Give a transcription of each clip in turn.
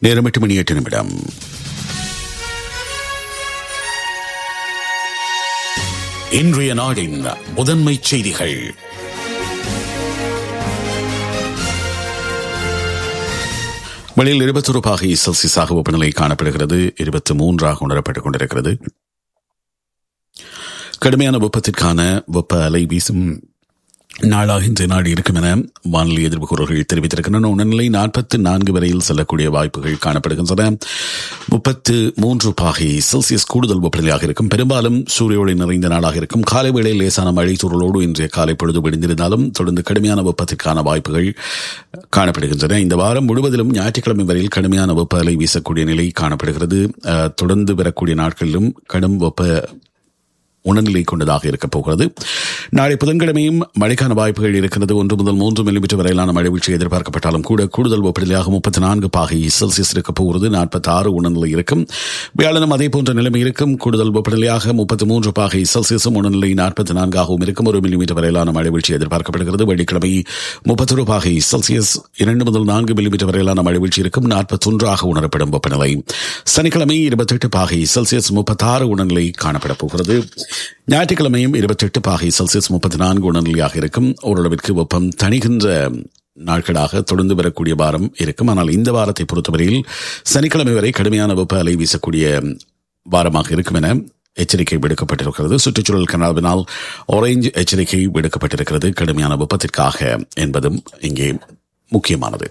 நேரம் எட்டு மணி எட்டு நிமிடம் இன்றைய நாடின் முதன்மை செய்திகள் வெளியில் இருபத்தொரு பாகை செல்சியஸாக வெப்பநிலை காணப்படுகிறது இருபத்தி மூன்றாக உணரப்பட்டுக் கொண்டிருக்கிறது கடுமையான வெப்பத்திற்கான வெப்ப அலை வீசும் நாளாக இன்றைய நாடு இருக்கும் என வானிலை எதிர்ப்பு கூறல்கள் தெரிவித்திருக்கின்றன உணர்நிலை நாற்பத்தி நான்கு வரையில் செல்லக்கூடிய வாய்ப்புகள் காணப்படுகின்றன முப்பத்து மூன்று பாகை செல்சியஸ் கூடுதல் வெப்பநிலையாக இருக்கும் பெரும்பாலும் சூரிய ஒளி நிறைந்த நாளாக இருக்கும் காலை வேளையில் லேசான மழை சூழலோடு இன்றைய காலை பொழுது விடிந்திருந்தாலும் தொடர்ந்து கடுமையான வெப்பத்திற்கான வாய்ப்புகள் காணப்படுகின்றன இந்த வாரம் முழுவதிலும் ஞாயிற்றுக்கிழமை வரையில் கடுமையான வெப்ப அலை வீசக்கூடிய நிலை காணப்படுகிறது தொடர்ந்து வரக்கூடிய நாட்களிலும் கடும் வெப்ப உணர்நிலை கொண்டதாக இருக்கப் போகிறது நாளை புதன்கிழமையும் மழைக்கான வாய்ப்புகள் இருக்கிறது ஒன்று முதல் மூன்று மில்லிமீட்டர் வரையிலான மழை வீழ்ச்சி எதிர்பார்க்கப்பட்டாலும் கூட கூடுதல் வெப்பநிலையாக முப்பத்தி நான்கு பாகை செல்சியஸ் இருக்கப் போகிறது நாற்பத்தி ஆறு உணர்நிலை இருக்கும் வியாழனும் அதே போன்ற நிலைமை இருக்கும் கூடுதல் வெப்பநிலையாக முப்பத்தி மூன்று பாகை செல்சியஸும் உணர்நிலை நாற்பத்தி நான்காகவும் இருக்கும் ஒரு மில்லிமீட்டர் வரையிலான மழை வீழ்ச்சி எதிர்பார்க்கப்படுகிறது வெள்ளிக்கிழமை முப்பத்தொரு பாகை செல்சியஸ் இரண்டு முதல் நான்கு மில்லிமீட்டர் வரையிலான மழை வீழ்ச்சி இருக்கும் நாற்பத்தொன்றாக உணரப்படும் வெப்பநிலை சனிக்கிழமை இருபத்தெட்டு பாகை செல்சியஸ் முப்பத்தாறு உணர்நிலை காணப்படப் போகிறது ஞாயிற்றுக்கிழமையும் இருபத்தெட்டு பாகை செல்சியஸ் முப்பத்தி நான்கு உணர்நிலையாக இருக்கும் ஓரளவிற்கு வெப்பம் தணிகின்ற நாட்களாக தொடர்ந்து வரக்கூடிய வாரம் இருக்கும் ஆனால் இந்த வாரத்தை பொறுத்தவரையில் சனிக்கிழமை வரை கடுமையான வெப்ப அலை வீசக்கூடிய வாரமாக இருக்கும் என எச்சரிக்கை விடுக்கப்பட்டிருக்கிறது சுற்றுச்சூழல் கனடாவினால் ஆரஞ்சு எச்சரிக்கை விடுக்கப்பட்டிருக்கிறது கடுமையான வெப்பத்திற்காக என்பதும் இங்கே முக்கியமானது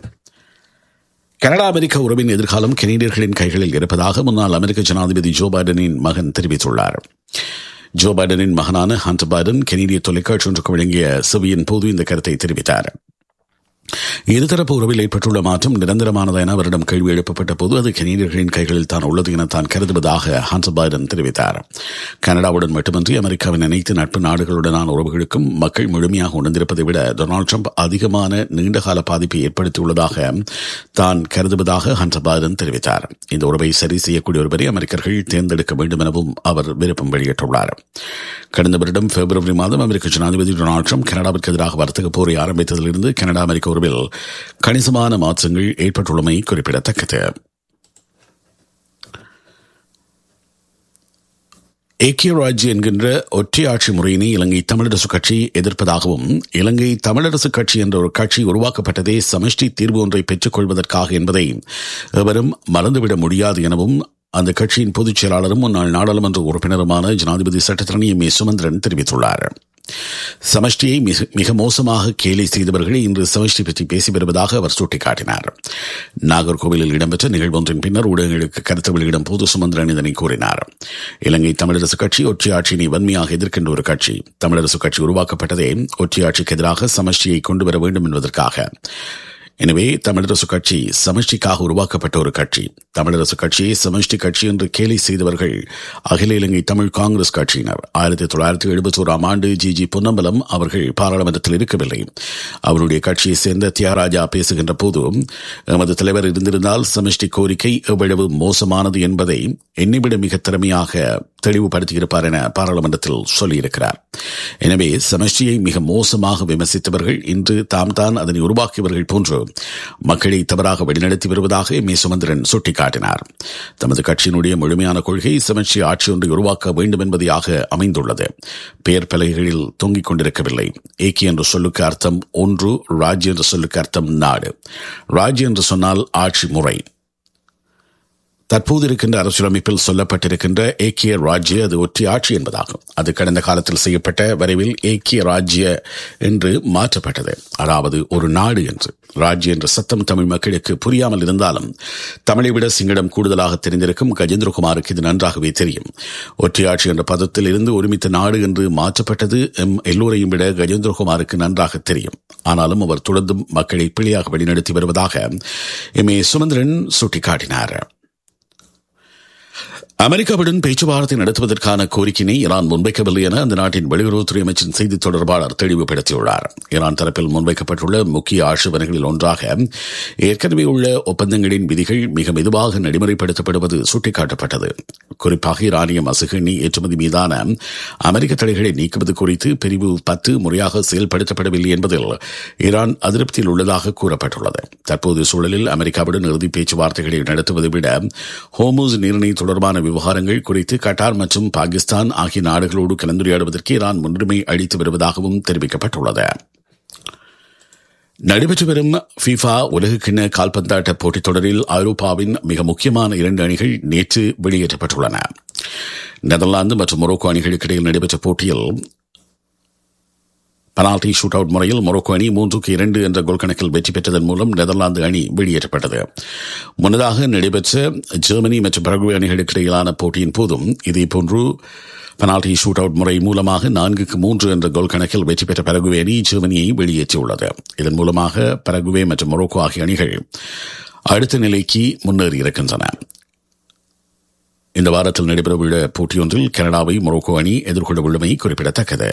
கனடா அமெரிக்க உறவின் எதிர்காலம் கெனடியர்களின் கைகளில் இருப்பதாக முன்னாள் அமெரிக்க ஜனாதிபதி ஜோ பைடனின் மகன் தெரிவித்துள்ளார் ஜோ பைடனின் மகனான ஹண்ட் பைடன் கெனடிய தொலைக்காட்சி ஒன்றுக்கு வழங்கிய செவியின் போது இந்த கருத்தை தெரிவித்தார் இருதரப்பு உறவில் ஏற்பட்டுள்ள மாற்றம் நிரந்தரமானது என அவரிடம் கேள்வி எழுப்பப்பட்ட போது அது கெனடியர்களின் கைகளில் தான் உள்ளது என தான் கருதுவதாக ஹண்ட் பைடன் தெரிவித்தார் கனடாவுடன் மட்டுமின்றி அமெரிக்காவின் அனைத்து நட்பு நாடுகளுடனான உறவுகளுக்கும் மக்கள் முழுமையாக உணர்ந்திருப்பதை விட டொனால்டு ட்ரம்ப் அதிகமான நீண்டகால பாதிப்பை ஏற்படுத்தியுள்ளதாக தான் கருதுவதாக ஹண்ட் பைடன் தெரிவித்தார் இந்த உறவை சரி செய்யக்கூடிய ஒருவரை அமெரிக்கர்கள் தேர்ந்தெடுக்க வேண்டும் எனவும் அவர் விருப்பம் வெளியிட்டுள்ளார் கடந்த வருடம் பிப்ரவரி மாதம் அமெரிக்க ஜனாதிபதி டொனால்டு ட்ரம்ப் கனடாவிற்கு எதிராக வர்த்தக போரை ஆரம்பித்ததிலிருந்து கனடா அமெரிக்க உறவில் கணிசமான மாற்றங்கள் ஏற்பட்டுள்ளமை குறிப்பிடத்தக்கது ஏக்கிய ராஜ்ய என்கின்ற ஒற்றையாட்சி முறையினை இலங்கை தமிழரசு கட்சி எதிர்ப்பதாகவும் இலங்கை தமிழரசு கட்சி என்ற ஒரு கட்சி உருவாக்கப்பட்டதே சமஷ்டி தீர்வு ஒன்றை பெற்றுக் கொள்வதற்காக என்பதை எவரும் மறந்துவிட முடியாது எனவும் அந்த கட்சியின் பொதுச் செயலாளரும் முன்னாள் நாடாளுமன்ற உறுப்பினருமான ஜனாதிபதி சட்டத்தரணி எம் ஏ சுமந்திரன் தெரிவித்துள்ளார் சமஷ்டியை மிக மோசமாக கேலி செய்தவர்கள் இன்று சமஷ்டி பற்றி பேசி வருவதாக அவர் சுட்டிக்காட்டினார் நாகர்கோவிலில் இடம்பெற்ற நிகழ்வொன்றின் பின்னர் ஊடகங்களுக்கு கருத்து வெளியிடும் போது சுமந்திரன் இதனை கூறினார் இலங்கை தமிழரசு கட்சி ஒற்றையாட்சியினை வன்மையாக எதிர்க்கின்ற ஒரு கட்சி தமிழரசு கட்சி உருவாக்கப்பட்டதே ஒற்றையாட்சிக்கு எதிராக சமஷ்டியை கொண்டு வர வேண்டும் என்பதற்காக எனவே தமிழரசு கட்சி சமஷ்டிக்காக உருவாக்கப்பட்ட ஒரு கட்சி தமிழரசு கட்சியை சமஷ்டி கட்சி என்று கேலி செய்தவர்கள் அகில இலங்கை தமிழ் காங்கிரஸ் கட்சியினர் ஆயிரத்தி தொள்ளாயிரத்தி எழுபத்தி ஓராம் ஆண்டு ஜி ஜி பொன்னம்பலம் அவர்கள் பாராளுமன்றத்தில் இருக்கவில்லை அவருடைய கட்சியை சேர்ந்த தியாகராஜா பேசுகின்ற போது எமது தலைவர் இருந்திருந்தால் சமஷ்டி கோரிக்கை எவ்வளவு மோசமானது என்பதை என்னைவிட மிக திறமையாக தெளிவுபடுத்தியிருப்பார் என பாராளுமன்றத்தில் சொல்லியிருக்கிறார் எனவே சமஷ்டியை மிக மோசமாக விமர்சித்தவர்கள் இன்று தாம் தான் அதனை உருவாக்கியவர்கள் போன்று மக்களை தவறாக வழிநடத்தி வருவதாக மே சுமந்திரன் சுட்டிக்காட்டினார் தமது கட்சியினுடைய முழுமையான கொள்கை சமஷ்டி ஆட்சி ஒன்றை உருவாக்க வேண்டும் என்பதையாக அமைந்துள்ளது பெயர் பலகைகளில் தொங்கிக் கொண்டிருக்கவில்லை ஏக்கி என்ற சொல்லுக்கு அர்த்தம் ஒன்று ராஜ்ய என்ற சொல்லுக்கு அர்த்தம் நாடு ராஜ்ய என்று சொன்னால் ஆட்சி முறை தற்போது இருக்கின்ற அரசியலமைப்பில் சொல்லப்பட்டிருக்கின்ற ஏக்கிய ராஜ்ய அது ஒற்றை ஆட்சி என்பதாகும் அது கடந்த காலத்தில் செய்யப்பட்ட வரைவில் ஏக்கிய ராஜ்ய என்று மாற்றப்பட்டது அதாவது ஒரு நாடு என்று ராஜ்ய என்ற சத்தம் தமிழ் மக்களுக்கு புரியாமல் இருந்தாலும் தமிழை விட சிங்களிடம் கூடுதலாக தெரிந்திருக்கும் கஜேந்திரகுமாருக்கு இது நன்றாகவே தெரியும் ஒற்றையாட்சி என்ற பதத்தில் இருந்து ஒருமித்த நாடு என்று மாற்றப்பட்டது எம் எல்லோரையும் விட கஜேந்திரகுமாருக்கு நன்றாக தெரியும் ஆனாலும் அவர் தொடர்ந்தும் மக்களை பிழையாக வழிநடத்தி வருவதாக எம் ஏ சுமந்திரன் சுட்டிக்காட்டினார் அமெரிக்காவுடன் பேச்சுவார்த்தை நடத்துவதற்கான கோரிக்கையை ஈரான் முன்வைக்கவில்லை என அந்த நாட்டின் வெளியுறவுத்துறை அமைச்சின் செய்தி தொடர்பாளர் தெளிவுபடுத்தியுள்ளார் ஈரான் தரப்பில் முன்வைக்கப்பட்டுள்ள முக்கிய ஆட்சேபனைகளில் ஒன்றாக ஏற்கனவே உள்ள ஒப்பந்தங்களின் விதிகள் மிக மெதுவாக நடைமுறைப்படுத்தப்படுவது சுட்டிக்காட்டப்பட்டது குறிப்பாக ஈரானிய மசுகு எண்ணெய் ஏற்றுமதி மீதான அமெரிக்க தடைகளை நீக்குவது குறித்து பிரிவு பத்து முறையாக செயல்படுத்தப்படவில்லை என்பதில் ஈரான் அதிருப்தியில் உள்ளதாக கூறப்பட்டுள்ளது தற்போது சூழலில் அமெரிக்காவுடன் இறுதி பேச்சுவார்த்தைகளை நடத்துவதை விட ஹோமூஸ் நீரிணை தொடர்பான விவகாரங்கள் குறித்து கட்டார் மற்றும் பாகிஸ்தான் ஆகிய நாடுகளோடு கலந்துரையாடுவதற்கு ஈரான் முன்னுரிமை அளித்து வருவதாகவும் தெரிவிக்கப்பட்டுள்ளது நடைபெற்று வரும் ஃபீஃபா உலகக்கிண்ண கால்பந்தாட்ட போட்டித் தொடரில் ஐரோப்பாவின் மிக முக்கியமான இரண்டு அணிகள் நேற்று வெளியேற்றப்பட்டுள்ளன நெதர்லாந்து மற்றும் மொரோக்கோ அணிகளுக்கு இடையில் நடைபெற்ற போட்டியில் பெனால்டி ஷூட் அவுட் முறையில் மொரோக்கோ அணி மூன்றுக்கு இரண்டு என்ற கோல் கணக்கில் வெற்றி பெற்றதன் மூலம் நெதர்லாந்து அணி வெளியேற்றப்பட்டது முன்னதாக நடைபெற்ற ஜெர்மனி மற்றும் பரகுவே அணிகளுக்கு இடையிலான போட்டியின் போதும் இதேபோன்று பெனால்டி ஷூட் அவுட் முறை மூலமாக நான்குக்கு மூன்று என்ற கோல் கணக்கில் வெற்றி பெற்ற பரகுவே அணி ஜெர்மனியை வெளியேற்றியுள்ளது இதன் மூலமாக பரகுவே மற்றும் மொரோக்கோ ஆகிய அணிகள் அடுத்த நிலைக்கு முன்னேறி இருக்கின்றன இந்த வாரத்தில் நடைபெறவுள்ள போட்டியொன்றில் கனடாவை மொரோக்கோ அணி எதிர்கொள்ள உள்ளமை குறிப்பிடத்தக்கது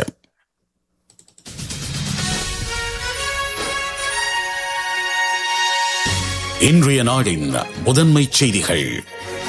இன்றைய நாடின் முதன்மை செய்திகள்